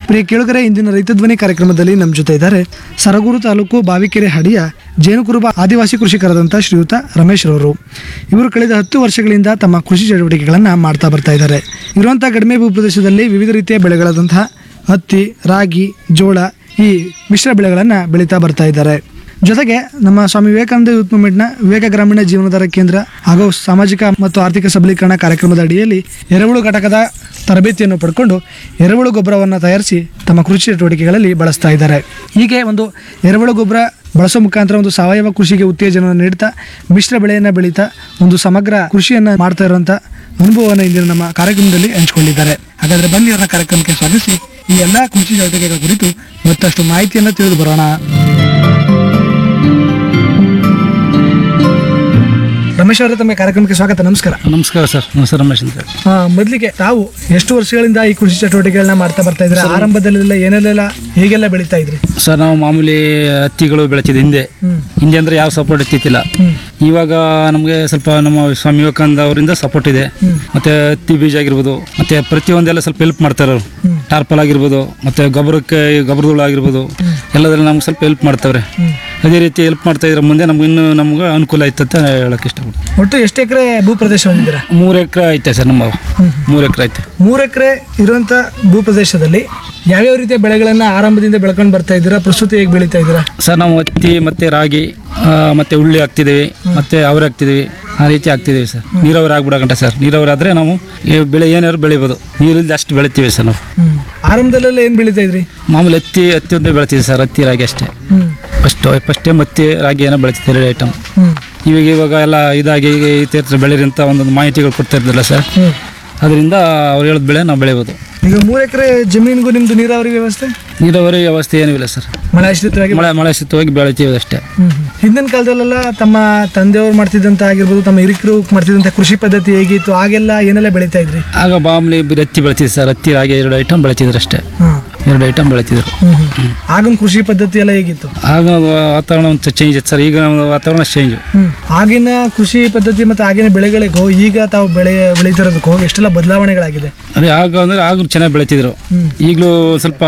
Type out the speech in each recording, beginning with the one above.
ಪ್ರಿಯ ಕೇಳುಗರೆ ಇಂದಿನ ರೈತ ಧ್ವನಿ ಕಾರ್ಯಕ್ರಮದಲ್ಲಿ ನಮ್ಮ ಜೊತೆ ಇದ್ದಾರೆ ಸರಗೂರು ತಾಲೂಕು ಬಾವಿಕೆರೆ ಹಡಿಯ ಜೇನುಕುರುಬ ಆದಿವಾಸಿ ಕೃಷಿಕರಾದಂಥ ಶ್ರೀಯುತ ರಮೇಶ್ ರವರು ಇವರು ಕಳೆದ ಹತ್ತು ವರ್ಷಗಳಿಂದ ತಮ್ಮ ಕೃಷಿ ಚಟುವಟಿಕೆಗಳನ್ನು ಮಾಡ್ತಾ ಬರ್ತಾ ಇದ್ದಾರೆ ಇರುವಂಥ ಕಡಿಮೆ ಭೂಪ್ರದೇಶದಲ್ಲಿ ವಿವಿಧ ರೀತಿಯ ಬೆಳೆಗಳಾದಂತಹ ಹತ್ತಿ ರಾಗಿ ಜೋಳ ಈ ಮಿಶ್ರ ಬೆಳೆಗಳನ್ನು ಬೆಳೀತಾ ಬರ್ತಾ ಇದ್ದಾರೆ ಜೊತೆಗೆ ನಮ್ಮ ಸ್ವಾಮಿ ವಿವೇಕಾನಂದ ಯೂತ್ ಮೂವ್ಮೆಂಟ್ನ ವಿವೇಕ ಗ್ರಾಮೀಣ ಜೀವನಾಧಾರ ಕೇಂದ್ರ ಹಾಗೂ ಸಾಮಾಜಿಕ ಮತ್ತು ಆರ್ಥಿಕ ಸಬಲೀಕರಣ ಕಾರ್ಯಕ್ರಮದ ಅಡಿಯಲ್ಲಿ ಎರೆಹುಳು ಘಟಕದ ತರಬೇತಿಯನ್ನು ಪಡ್ಕೊಂಡು ಎರೆಹುಳು ಗೊಬ್ಬರವನ್ನು ತಯಾರಿಸಿ ತಮ್ಮ ಕೃಷಿ ಚಟುವಟಿಕೆಗಳಲ್ಲಿ ಬಳಸ್ತಾ ಇದ್ದಾರೆ ಹೀಗೆ ಒಂದು ಎರೆಹುಳು ಗೊಬ್ಬರ ಬಳಸೋ ಮುಖಾಂತರ ಒಂದು ಸಾವಯವ ಕೃಷಿಗೆ ಉತ್ತೇಜನ ನೀಡ್ತಾ ಮಿಶ್ರ ಬೆಳೆಯನ್ನು ಬೆಳೀತಾ ಒಂದು ಸಮಗ್ರ ಕೃಷಿಯನ್ನು ಮಾಡ್ತಾ ಇರುವಂಥ ಅನುಭವವನ್ನು ಇಂದಿನ ನಮ್ಮ ಕಾರ್ಯಕ್ರಮದಲ್ಲಿ ಹಂಚಿಕೊಂಡಿದ್ದಾರೆ ಹಾಗಾದ್ರೆ ಬನ್ನಿ ಅವರ ಕಾರ್ಯಕ್ರಮಕ್ಕೆ ಸ್ವಾಗತಿಸಿ ಈ ಎಲ್ಲ ಕೃಷಿ ಚಟುವಟಿಕೆಗಳ ಕುರಿತು ಮತ್ತಷ್ಟು ಮಾಹಿತಿಯನ್ನು ತಿಳಿದು ಬರೋಣ ರಮೇಶ್ ಅವರೇ ತಮ್ಮ ಕಾರ್ಯಕ್ರಮಕ್ಕೆ ಸ್ವಾಗತ ನಮಸ್ಕಾರ ನಮಸ್ಕಾರ ಸರ್ ನಮಸ್ಕಾರ ರಮೇಶ್ ಅಂತ ಆ, ಮೊದ್ಲಿಗೆ ತಾವು ಎಷ್ಟು ವರ್ಷಗಳಿಂದ ಈ ಕೃಷಿ ಚಟುವಟಿಕೆಗಳನ್ನ ಮಾಡ್ತಾ ಬರ್ತಾ ಇದ್ರೆ ಆರಂಭದಲ್ಲೆಲ್ಲ ಏನೆಲ್ಲ ಹೇಗೆಲ್ಲ ಬೆಳೀತಾ ಇದ್ರಿ ಸರ್ ನಾವು ಮಾಮೂಲಿ ಹತ್ತಿಗಳು ಬೆಳಿತಿದ್ದೆ ಹಿಂದೆ ಹಿಂದೆ ಅಂದ್ರೆ ಯಾವ ಸಪೋರ್ಟ್ ಇತ್ತಿಲ್ಲ ಇವಾಗ ನಮಗೆ ಸ್ವಲ್ಪ ನಮ್ಮ ಸ್ವಾಮಿ ವಿವೇಕಾನಂದ ಅವರಿಂದ ಸಪೋರ್ಟ್ ಇದೆ ಮತ್ತೆ ಹತ್ತಿ ಬೀಜ ಆಗಿರ್ಬೋದು ಮತ್ತೆ ಪ್ರತಿಯೊಂದೆಲ್ಲ ಸ್ವಲ್ಪ ಹೆಲ್ಪ್ ಮಾಡ್ತಾರೆ ಅವ್ರು ಟಾರ್ಪಲ್ ಆಗಿರ್ಬೋದು ಮತ್ತೆ ಗೊಬ್ಬರಕ್ಕೆ ಗೊಬ್ಬರಗಳು ಆಗಿರ್ಬೋದು ಎಲ್ಲದ್ರಲ್ಲಿ ನಮ್ಗೆ ಸ್ವಲ್ಪ ಹೆಲ್ಪ್ ಮಾಡ್ತಾವ್ರೆ ಅದೇ ರೀತಿ ಹೆಲ್ಪ್ ಮಾಡ್ತಾ ಇದ್ರೆ ಮುಂದೆ ನಮ್ಗೆ ಇನ್ನೂ ನಮ್ಗೆ ಅನುಕೂಲ ಆಯ್ತು ಅಂತ ಹೇಳಕ್ ಇಷ್ಟಪಡ್ತೀನಿ ಒಟ್ಟು ಎಷ್ಟು ಎಕರೆ ಭೂ ಪ್ರದೇಶ ಹೊಂದಿದ್ದೀರಾ ಮೂರು ಎಕರೆ ಐತೆ ಸರ್ ನಮ್ಮ ಮೂರು ಎಕರೆ ಐತೆ ಮೂರು ಎಕರೆ ಇರುವಂತ ಭೂ ಪ್ರದೇಶದಲ್ಲಿ ಯಾವ್ಯಾವ ರೀತಿಯ ಬೆಳೆಗಳನ್ನ ಆರಂಭದಿಂದ ಬೆಳ್ಕೊಂಡು ಬರ್ತಾ ಇದ್ದೀರಾ ಪ್ರಸ್ತುತ ಹೇಗೆ ಬೆಳೀತಾ ಇದ್ದೀರಾ ಸರ್ ನಾವು ಹತ್ತಿ ಮತ್ತೆ ರಾಗಿ ಆ, ಮತ್ತೆ ಉಳ್ಳಿ ಹಾಕ್ತಿದ್ದೀವಿ ಮತ್ತೆ ಅವರೆ ಹಾಕ್ತಿದ್ದೀವಿ ಆ ರೀತಿ ಹಾಕ್ತಿದ್ದೀವಿ ಸರ್ ನೀರಾವರಿ ಆಗ್ಬಿಡಕಂಟ ಸರ್ ನೀರಾವರಿ ಆದ್ರೆ ನಾವು ಈ ಬೆಳೆ ಏನಾದ್ರು ಬೆಳಿಬೋದು ನೀರಿಲ್ದ ಅಷ್ಟು ಬೆಳಿತೀವಿ ಸರ್ ನಾವು ಆರಂಭದಲ್ಲೆಲ್ಲ ಏನ್ ಬೆಳೀತಾ ಇದ್ರಿ ಮಾಮೂಲಿ ಹತ್ತಿ ಹತ್ತಿ ಒಂದೇ ಬೆಳಿತೀವಿ ಸರ್ ಹತ್ತಿ ರಾಗಿ ಅಷ್ಟೇ ಹ್ಮ್ ಫಸ್ಟ್ ಫಸ್ಟ್ ಟೈಮ್ ಹತ್ತಿ ರಾಗಿ ಏನೋ ಬೆಳಿತೀವಿ ಎರಡು ಐಟಮ್ ಹ್ಮ್ ಇವಾಗ ಇವಾಗ ಎಲ್ಲ ಇದಾಗಿ ಈಗ ಈ ತೀರ್ಥ ಬೆಳೀರಿ ಅಂತ ಒಂದೊಂದು ಮಾಹಿತಿಗಳು ಕೊಡ್ತಾ ಇರ್ತಿಲ್ಲ ಸರ್ ಹ್ಮ್ ಅದರಿಂದ ಅವ್ರು ಹೇಳೋದು ಬೆಳೆ ನಾವು ಬೆಳಿಬೋದು ಈಗ ಮೂರು ಎಕರೆ ಜಮೀನಿಗೂ ನಿಮ್ದು ನೀರಾವರಿ ವ್ಯವಸ್ಥೆ ನೀರಾವರಿ ವ್ಯವಸ್ಥೆ ಏನೂ ಇಲ್ಲ ಸರ್ ಮಳೆ ಆಶ್ರಿತವಾಗಿ ಮಳೆ ಮಳೆ ಸಿತ್ತವಾಗಿ ಬೆಳಿತೀವಿ ಅಷ್ಟೇ ಹ್ಮ್ ಹ್ಮ್. ಹಿಂದಿನ ಕಾಲದಲ್ಲೆಲ್ಲ ತಮ್ಮ ತಂದೆಯವರು ಮಾಡ್ತಿದ್ದಂತ ಆಗಿರ್ಬೋದು ತಮ್ಮ ಹಿರಿಕರು ಮಾಡ್ತಿದ್ದಂತ ಕೃಷಿ ಪದ್ಧತಿ ಹೇಗಿತ್ತು ಆಗೆಲ್ಲ ಏನೆಲ್ಲ ಬೆಳೀತಾ ಇದ್ರಿ ಆಗ ಮಾಮೂಲಿ ಬರೀ ಹತ್ತಿ ಬೆಳಿತಿದ್ರು ಸರ್ ಹತ್ತಿ ರಾಗಿ ಎರಡು ಐಟಮ್ ಬೆಳಿತಿದ್ರು ಅಷ್ಟೇ ಹ್ಮ್ ಎರಡು ಐಟಮ್ ಬೆಳಿತಿದ್ರು ಹ್ಮ್ ಹ್ಮ್. ಆಗಿನ ಕೃಷಿ ಪದ್ಧತಿ ಎಲ್ಲ ಹೇಗಿತ್ತು ಆಗ ವಾತಾವರಣ ಒಂದು ಚೇಂಜ್ ಇತ್ತು ಸರ್ ಈಗ ನಮ್ಮ ವಾತಾವರಣ ಚೇಂಜ್ ಹ್ಮ್ ಆಗಿನ ಕೃಷಿ ಪದ್ಧತಿ ಮತ್ತೆ ಆಗಿನ ಬೆಳೆಗಳಿಗೂ ಈಗ ತಾವು ಬೆಳೆ ಬೆಳೀತಿರೋದಕ್ಕೂ ಎಷ್ಟೆಲ್ಲ ಬದಲಾವಣೆಗಳಾಗಿದೆ ಅದೇ ಆಗ ಅಂದ್ರೆ ಆಗ ಚೆನ್ನಾಗಿ ಬೆಳಿತಿದ್ರು ಹ್ಮ್. ಈಗಲೂ ಸ್ವಲ್ಪ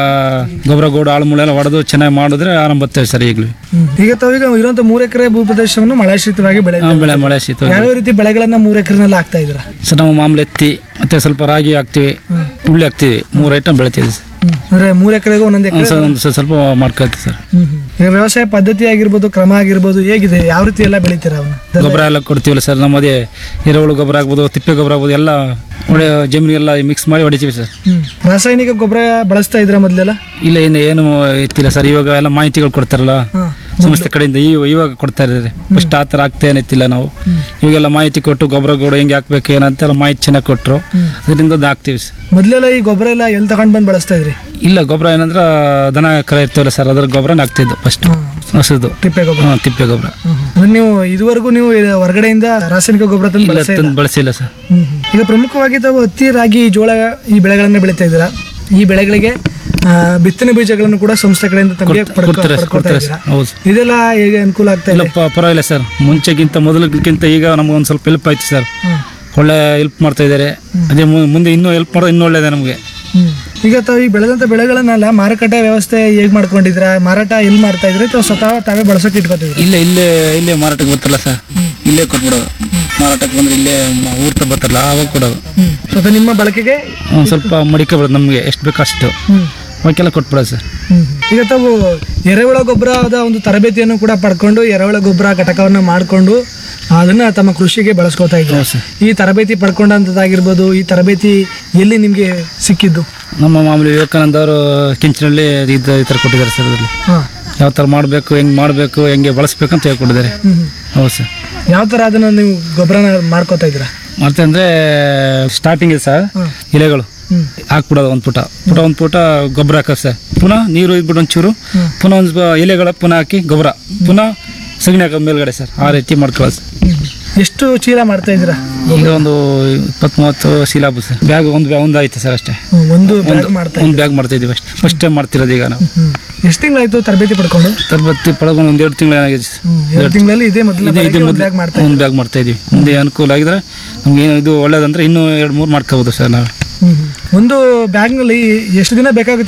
ಗೊಬ್ಬರ ಗೋಡು ಆಳುಮೂಳೆ ಎಲ್ಲ ಹೊಡೆದು ಚೆನ್ನಾಗಿ ಮಾಡಿದ್ರೆ ಆರಂಭ ಬರ್ತೇವೆ ಸರ್ ಈಗಲೂ ಹ್ಮ್. ಈಗ ತಾವು ಈಗ ಇರುವಂತ ಮೂರು ಎಕರೆ ಭೂ ಪ್ರದೇಶವನ್ನು ಮಳೆಶ್ರಿತವಾಗಿ ಬೆಳೆ ಆ, ಬೆಳೆ ಮಳೆ ಶೀತ ಯಾವ್ಯಾವ ರೀತಿ ಬೆಳೆಗಳನ್ನ ಮೂರು ಎಕರೆನೆಲ್ಲ ಹಾಕ್ತಾ ಇದ್ರ ಸರ್ ನಾವು ಮಾಮೂಲಿ ಎತ್ತಿ ಮತ್ತೆ ಸ್ವಲ್ಪ ರಾಗಿ ಹಾಕ್ತಿವಿ ಉಳ್ಳಿ ಹಾಕ್ತಿವಿ ಮೂರು ಐಟಮ್ ಬೆಳಿತೀವಿ ಸರ್ ಅಂದ್ರೆ ಮೂರು ಎಕರೆಗೂ ಒಂದೊಂದು ಎಕರೆ ಒಂದು ಒಂದು ಸ್ವಲ್ಪ ಸ್ವಲ್ಪ ಮಾಡ್ಕೊಳ್ತೀವಿ ಸರ್ ಈಗ ವ್ಯವಸಾಯ ಪದ್ಧತಿ ಆಗಿರ್ಬೋದು ಕ್ರಮ ಆಗಿರ್ಬೋದು ಹೇಗಿದೆ ಯಾವ ರೀತಿ ಎಲ್ಲ ಬೆಳಿತೀರ ಅವನ್ನ ಗೊಬ್ಬರ ಎಲ್ಲ ಕೊಡ್ತೀವಲ್ಲ ಸರ್ ನಮ್ಮದೇ ಎರೆಹುಳು ಗೊಬ್ಬರ ಆಗ್ಬೋದು ತಿಪ್ಪೆ ಗೊಬ್ಬರ ಆಗ್ಬೋದು ಎಲ್ಲ ಒಳ್ಳೆ ಜಮೀನಿಗೆಲ್ಲ ಮಿಕ್ಸ್ ಮಾಡಿ ಹೊಡಿತೀವಿ ಸರ್ ಹ್ಮ್. ರಾಸಾಯನಿಕ ಗೊಬ್ಬರ ಬಳಸ್ತಾ ಇದ್ರ ಮೊದ್ಲೆಲ್ಲ ಇಲ್ಲ ಇನ್ನು ಏನು ಇತ್ತಿಲ್ಲ ಸರ್ ಇವಾಗ ಎಲ್ಲ ಮಾಹಿತಿಗಳು ಕೊಡ್ತಾರಲ್ಲ ಹ್ಮ್. ಸಂಸ್ಥೆ ಕಡೆಯಿಂದ ಈ ಇವಾಗ ಕೊಡ್ತಾ ಇದ್ದಾರೆ ಫಸ್ಟ್ ಆ ಥರ ಆಗ್ತಾ ಏನಿತ್ತಿಲ್ಲ ನಾವು ಇವಾಗೆಲ್ಲ ಮಾಹಿತಿ ಕೊಟ್ಟು ಗೊಬ್ಬರ ಗೋಡ ಹೆಂಗೆ ಹಾಕ್ಬೇಕು ಏನಂತ ಎಲ್ಲ ಮಾಹಿತಿ ಚೆನ್ನಾಗಿ ಕೊಟ್ಟರು ಅದರಿಂದ ಅದ್ನ ಹಾಕ್ತೀವಿ ಸರ್ ಮೊದ್ಲೆಲ್ಲ ಈ ಗೊಬ್ಬರ ಎಲ್ಲ ಎಲ್ಲಿ ತಗೊಂಡ್ ಬಂದು ಬಳಸ್ತಾ ಇದ್ರಿ ಇಲ್ಲ ಗೊಬ್ಬರ ಏನಂದ್ರೆ ದನ ಕರ ಇರ್ತೀವಲ್ಲ ಸರ್ ಅದ್ರ ಗೊಬ್ಬರನ ಹಾಕ್ತಿದ್ದು ಫಸ್ಟ್ ಹಸುದು ತಿಪ್ಪೆ ಗೊಬ್ಬರ ಹಾಂ ತಿಪ್ಪೆ ಗೊಬ್ಬರ ಅಂದ್ರೆ ನೀವು ಇದುವರೆಗೂ ನೀವು ಇದು ಹೊರಗಡೆಯಿಂದ ರಾಸಾಯನಿಕ ಗೊಬ್ಬರ ತಂದು ಇಲ್ಲ ಬಳಸ್ತಾ ಇಲ್ಲ ತಂದು ಬಳಸಿಲ್ಲ ಸರ್ ಹ್ಮ್. ಈಗ ಪ್ರಮುಖವಾಗಿ ತಾವು ಹತ್ತಿ ರಾಗಿ ಜೋಳ ಈ ಬೆಳೆಗಳನ್ನ ಬೆಳೀತಾ ಇದ್ದೀರಾ ಈ ಬೆಳೆಗಳಿಗೆ ಆ, ಬಿತ್ತನೆ ಬೀಜಗಳನ್ನು ಕೂಡ ಸಂಸ್ಥೆ ಕಡೆಯಿಂದ ತಮಗೆ ಪಡ್ಕೊ- ಕೊಡ್ತಾರೆ ಪಡ್ಕೊಳ್ತಾ ಕೊಡ್ತಾರೆ ಇದ್ದೀರಾ ಸರ್ ಹೌದು ಇದೆಲ್ಲ ಹೇಗೆ ಅನುಕೂಲ ಆಗ್ತಾ ಇಲ್ಲ ಇದೆ ಪ- ಪರವಾಗಿಲ್ಲ ಸರ್ ಮುಂಚೆಗಿಂತ ಮೊದಲಕ್ಕಿಂತ ಈಗ ನಮ್ಗೊಂದು ಸ್ವಲ್ಪ ಹೆಲ್ಪ್ ಆಯ್ತು ಸರ್ ಹ್ಮ್. ಒಳ್ಳೆ ಹೆಲ್ಪ್ ಮಾಡ್ತಾ ಇದ್ದಾರೆ ಅದೇ ಮು- ಮುಂದೆ ಇನ್ನೂ ಹೆಲ್ಪ್ ಮಾಡೋದು ಇನ್ನೂ ಒಳ್ಳೇದೆ ನಮಗೆ ಹ್ಮ್. ಈಗ ತಾವು ಈ ಬೆಳೆದಂತ ಬೆಳೆಗಳನ್ನೆಲ್ಲ ಮಾರುಕಟ್ಟೆ ವ್ಯವಸ್ಥೆ ಹೇಗ್ ಮಾಡ್ಕೊಂಡಿದ್ದೀರಾ ಮಾರಾಟ ಎಲ್ಲಿ ಮಾಡ್ತಾ ಇದ್ರಿ ಅಥವಾ ಸ್ವತಃ ತಾವೇ ಬಳಸೋಕೆ ಇಟ್ಕೊತಿದ್ರಿ ಇಲ್ಲೇ ಇಲ್ಲೇ ಇಲ್ಲೇ ಮಾರಾಟಕ್ಕೆ ಬರ್ತಾರಲ್ಲ ಸರ್ ಇಲ್ಲೇ ಕೊಟ್ಬಿಡೋದು ಮಾರಾಟಕ್ಕೆ ಬಂದ್ರೆ ಇಲ್ಲೇ ಮ- ಊರ್ ತ ಬರ್ತಾರಲ್ಲ ಆವಾಗ ಕೊಡೋದು ಸ್ವತಃ ನಿಮ್ಮ ಬಳಕೆಗೆ ಒಂದು ಸ್ವಲ್ಪ ಮಡಿಕೆ ಬರೋದು ನಮಗೆ ಎಷ್ಟು ಬೇಕು ಅಷ್ಟು ಅವಕ್ಕೆಲ್ಲ ಕೊಟ್ಬಿಡೋದು ಸರ್ ಈಗ ತಾವು ಎರೆಹುಳ ಗೊಬ್ಬರದ ಒಂದು ತರಬೇತಿಯನ್ನು ಕೂಡ ಪಡ್ಕೊಂಡು ಎರೆಹುಳ ಗೊಬ್ಬರ ಘಟಕವನ್ನು ಮಾಡಿಕೊಂಡು ಅದನ್ನ ತಮ್ಮ ಕೃಷಿಗೆ ಬಳಸ್ಕೊತಾ ಇದ್ರು ಹೌದು ಸರ್ ಈ ತರಬೇತಿ ಪಡ್ಕೊಂಡಂಥದ್ದಾಗಿರ್ಬೋದು ಈ ತರಬೇತಿ ಎಲ್ಲಿ ನಿಮಗೆ ಸಿಕ್ಕಿದ್ದು ನಮ್ಮ ಮಾಮೂಲಿ ವಿವೇಕಾನಂದ ಅವರು ಕಿಂಚಿನಲ್ಲಿ ಇದು ಈ ಥರ ಕೊಟ್ಟಿದ್ದಾರೆ ಸರ್ ಅದರಲ್ಲಿ ಹಾಂ ಯಾವ ಥರ ಮಾಡಬೇಕು ಹೆಂಗೆ ಮಾಡಬೇಕು ಹೆಂಗೆ ಬಳಸ್ಬೇಕು ಅಂತ ಹೇಳ್ಕೊಟ್ಟಿದ್ದಾರೆ ಹೌದು ಸರ್ ಯಾವ ಥರ ಅದನ್ನು ನೀವು ಗೊಬ್ಬರನ ಮಾಡ್ಕೋತಾ ಇದ್ದೀರಾ ಮತ್ತೆ ಅಂದರೆ ಸ್ಟಾರ್ಟಿಂಗ್ ಇದೆ ಸರ್ ಹ್ಮ್. ಎಲೆಗಳು ಹ್ಮ್. ಹಾಕ್ಬಿಡೋದು ಒಂದು ಪುಟ ಪುಟ ಒಂದು ಪುಟ ಗೊಬ್ಬರ ಹಾಕೋದು ಸರ್ ಪುನಃ ನೀರು ಇದ್ಬಿಟ್ಟು ಒಂಚೂರು ಪುನಃ ಒಂದು ಸ್ವ- ಎಲೆಗಳ ಪುನಃ ಹಾಕಿ ಗೊಬ್ಬರ ಪುನಃ ಸಗಣಿ ಹಾಕೋದು ಮೇಲ್ಗಡೆ ಸರ್ ಆ ರೀತಿ ಮಾಡ್ಕೊಳ್ಳೋದು ಸರ್ ಎಷ್ಟು ಚೀಲ ಮಾಡ್ತಾ ಇದ್ದೀರಾ ಈಗ ಒಂದು ಇಪ್ಪತ್ತು ಮೂವತ್ತು ಸಿಲಾಬು ಸರ್ ಬ್ಯಾಗ್ ಒಂದು ಬ್ಯಾಗ್ ಒಂದು ಆಯ್ತು ಸರ್ ಅಷ್ಟೇ ಹ್ಮ್, ಒಂದು ಬ್ಯಾಗ್ ಮಾಡ್ತಾ ಒಂದು ಬ್ಯಾಗ್ ಮಾಡ್ತಾ ಇದೀವಿ ಅಷ್ಟೇ ಫಸ್ಟ್ ಟೈಮ್ ಮಾಡ್ತಿರೋದು ಈಗ ನಾವು ಹ್ಮ್. ಎಷ್ಟು ತಿಂಗಳಾಯ್ತು ತರಬೇತಿ ಪಡ್ಕೊಂಡು ತರಬತ್ತಿ ಪಳಗೊಂಡು ಒಂದು ಎರಡು ತಿಂಗಳು ಏನಾಗಿದೆ ಸರ್. ಹ್ಮ್, ಎರಡು ತಿಂಗಳಲ್ಲಿ ಇದೇ ಮೊದಲ ಇದು ಇದು ಬ್ಯಾಗ್ ಮೊದಲು ಮಾಡ್ತಾ ಒಂದು ಬ್ಯಾಗ್ ಮಾಡ್ತಾ ಇದೀವಿ ಮುಂದೆ ಅನುಕೂಲ ಆಗಿದ್ರೆ ನಮ್ಗೆ ಏನು ಇದು ಒಳ್ಳೇದಂದ್ರೆ ಇನ್ನೂ ಎರಡು ಮೂರು ಮಾಡ್ಕೋಬೋದು ಸರ್ ನಾವು ಹ್ಮ್. ಒಂದು ಬ್ಯಾಗ್ನಲ್ಲಿ ಎಷ್ಟು ದಿನ ಬೇಕಾಗುತ್ತೆ